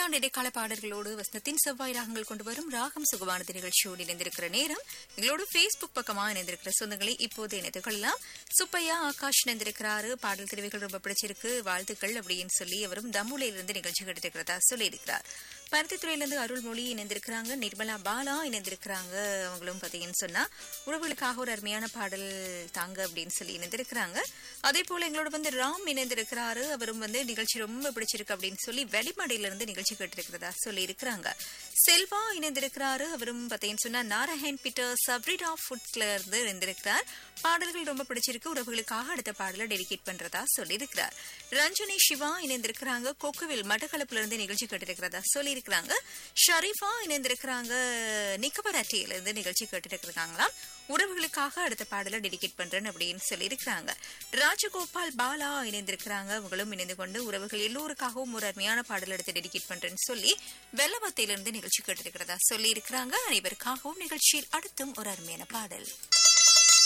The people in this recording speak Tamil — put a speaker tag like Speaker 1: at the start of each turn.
Speaker 1: இனிமையான இடைக்கால பாடல்களோடு வசனத்தின் செவ்வாய் ராகங்கள் கொண்டு வரும் ராகம் சுகமானது நிகழ்ச்சியோடு இணைந்திருக்கிற நேரம் எங்களோட பேஸ்புக் பக்கமா இணைந்திருக்கிற சொந்தங்களை இப்போது இணைத்துக் கொள்ளலாம் சுப்பையா ஆகாஷ் இணைந்திருக்கிறாரு பாடல் தெரிவுகள் ரொம்ப பிடிச்சிருக்கு வாழ்த்துக்கள் அப்படின்னு சொல்லி அவரும் தம்முலையிலிருந்து நிகழ்ச்சி கிடைத்திருக்கிறதா சொல்லியிருக்கிறார் பருத்தித்துறையிலிருந்து அருள்மொழி இணைந்திருக்கிறாங்க நிர்மலா பாலா இணைந்திருக்கிறாங்க அவங்களும் பாத்தீங்கன்னு சொன்னா உறவுகளுக்காக ஒரு அருமையான பாடல் தாங்க அப்படின்னு சொல்லி இணைந்திருக்கிறாங்க அதே போல எங்களோட வந்து ராம் இணைந்திருக்கிறாரு அவரும் வந்து நிகழ்ச்சி ரொம்ப பிடிச்சிருக்கு அப்படின்னு சொல்லி வெளிமடையில இருந்து நிகழ்ச்சி கேட்டிருக்கிறதா சொல்லி இருக்கிறாங்க செல்வா இணைந்திருக்கிறாரு அவரும் பாத்தீங்கன்னு சொன்னா நாராயண் பீட்டர் சப்ரிடா ஃபுட்ஸ்ல இருந்து இருந்திருக்கிறார் பாடல்கள் ரொம்ப பிடிச்சிருக்கு உறவுகளுக்காக அடுத்த பாடலை டெடிகேட் பண்றதா சொல்லியிருக்கிறார் ரஞ்சனி சிவா இணைந்திருக்கிறாங்க கொக்குவில் மட்டக்களப்புல இருந்து நிகழ்ச்சி கேட்டிருக்கிறதா சொல்லியிருக்கிறாங்க ஷரீஃபா இணைந்திருக்கிறாங்க நிக்கபராட்டியில இருந்து நிகழ்ச்சி கேட்டிருக்கிறாங்களாம் உறவுகளுக்காக அடுத்த பாடலை டெடிகேட் பண்றேன் அப்படின்னு சொல்லியிருக்கிறாங்க ராஜகோபால் பாலா இணைந்திருக்கிறாங்க அவங்களும் இணைந்து கொண்டு உறவுகள் எல்லோருக்காகவும் ஒரு அருமையான பாடல் எடுத்து டெடிகேட் பண்றேன்னு சொல்லி வெள்ளவத்தையிலிருந்து நிகழ்ச்சி கேட்டிருக்கிறதா சொல்லி இருக்கிறாங்க அனைவருக்காகவும் நிகழ்ச்சியில் அடுத்தும் ஒரு அருமையான பாடல்